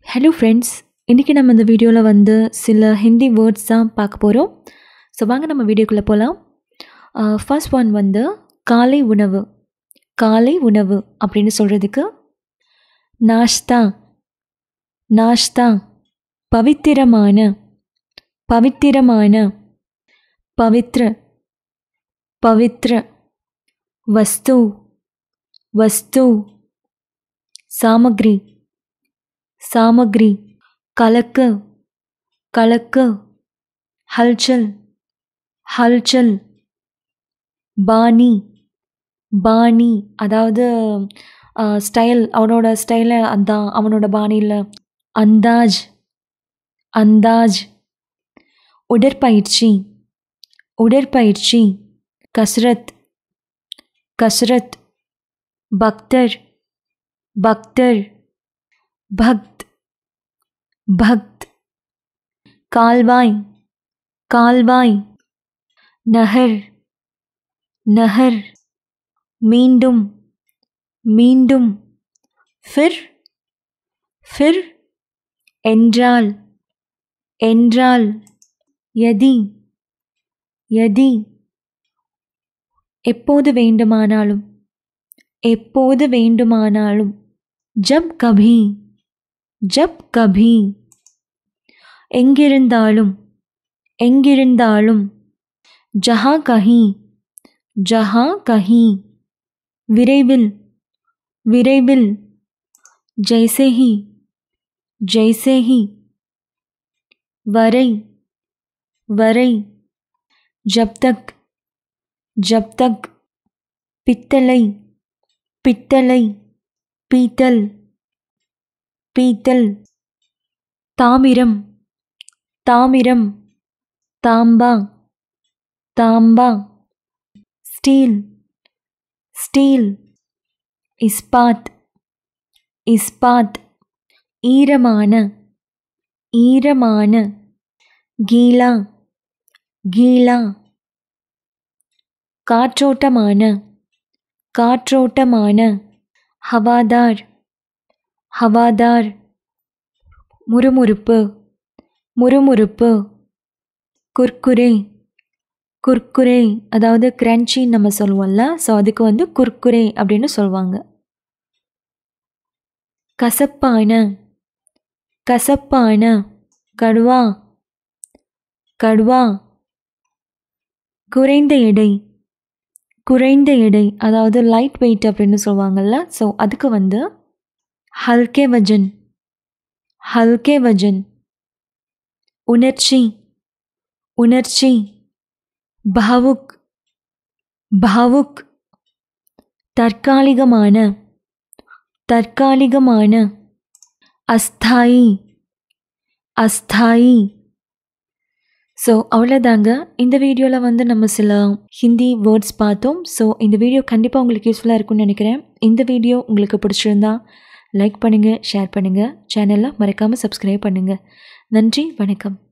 hello friends இன்றைக்கி நம்ம இந்த வீடியோவில் வந்து சில ஹிந்தி வேர்ட்ஸ் தான் பார்க்க போகிறோம் ஸோ வாங்க நம்ம வீடியோக்குள்ளே போகலாம் ஃபர்ஸ்ட் ஒன் வந்து காலை உணவு காலை உணவு அப்படின்னு சொல்கிறதுக்கு நாஷ்தா நாஷ்தா பவித்திரமான பவித்திரமான பவித்ர பவித்ர வஸ்து வஸ்து சாமக்ரி सामग्री कलक कलक हलचल हलचल பாணி பாணி அதாவது ஸ்டைல் அவனோட ஸ்டைலை அதான் அவனோட பாணியில் அந்தாஜ் அந்தாஜ் உடற்பயிற்சி உடற்பயிற்சி கஸ்ரத் கஸ்ரத் பக்தர் பக்தர் भक्त भक्त कालवाई कालवाई नहर नहर मींडुम मींडुम फिर फिर என்றால் என்றால் யதி யதி எப்போது வேண்டுமானாலும் எப்போது வேண்டுமானாலும் ஜப் கபி ஜப் கபி எங்கிருந்தாலும் எங்கிருந்தாலும் ஜஹா கஹி ஜஹா கஹி விரைவில் விரைவில் ஜெய்சே ஹி ஜெய்சே ஹி வரை வரை ஜப் தக் ஜப் தக் பித்தளை பித்தளை பீத்தல் பீத்தல் தாமிரம் தாமிரம் தாம்பா தாம்பா ஸ்டீல் ஸ்டீல் இஸ்பாத் இஸ்பாத் ஈரமான ஈரமான கீலா கீலா காற்றோட்டமான காற்றோட்டமான ஹவாதார் ஹவாதார் முறுமுறுப்பு முறுமுறுப்பு குர்குரே குர்குரே அதாவது கிரன்ச்சின்னு நம்ம சொல்லுவோம்ல ஸோ அதுக்கு வந்து குர்குரே அப்படின்னு சொல்லுவாங்க கசப்பான கசப்பான கடுவா கடுவா குறைந்த எடை குறைந்த எடை அதாவது லைட் வெயிட் அப்படின்னு சொல்லுவாங்கள்ல ஸோ அதுக்கு வந்து ஹல்கே வஜன் ஹல்கே வஜன் உணர்ச்சி உணர்ச்சி பாவுக் பாவுக் தற்காலிகமான தற்காலிகமான அஸ்தாயி அஸ்தாயி ஸோ அவ்வளோதாங்க இந்த வீடியோவில் வந்து நம்ம சில ஹிந்தி வேர்ட்ஸ் பார்த்தோம் ஸோ இந்த வீடியோ கண்டிப்பாக உங்களுக்கு யூஸ்ஃபுல்லாக இருக்கும்னு நினைக்கிறேன் இந்த வீடியோ உங்களுக்கு பிடிச்சிருந்தா லைக் பண்ணுங்கள் ஷேர் பண்ணுங்கள் சேனலை மறக்காமல் சப்ஸ்கிரைப் பண்ணுங்கள் நன்றி வணக்கம்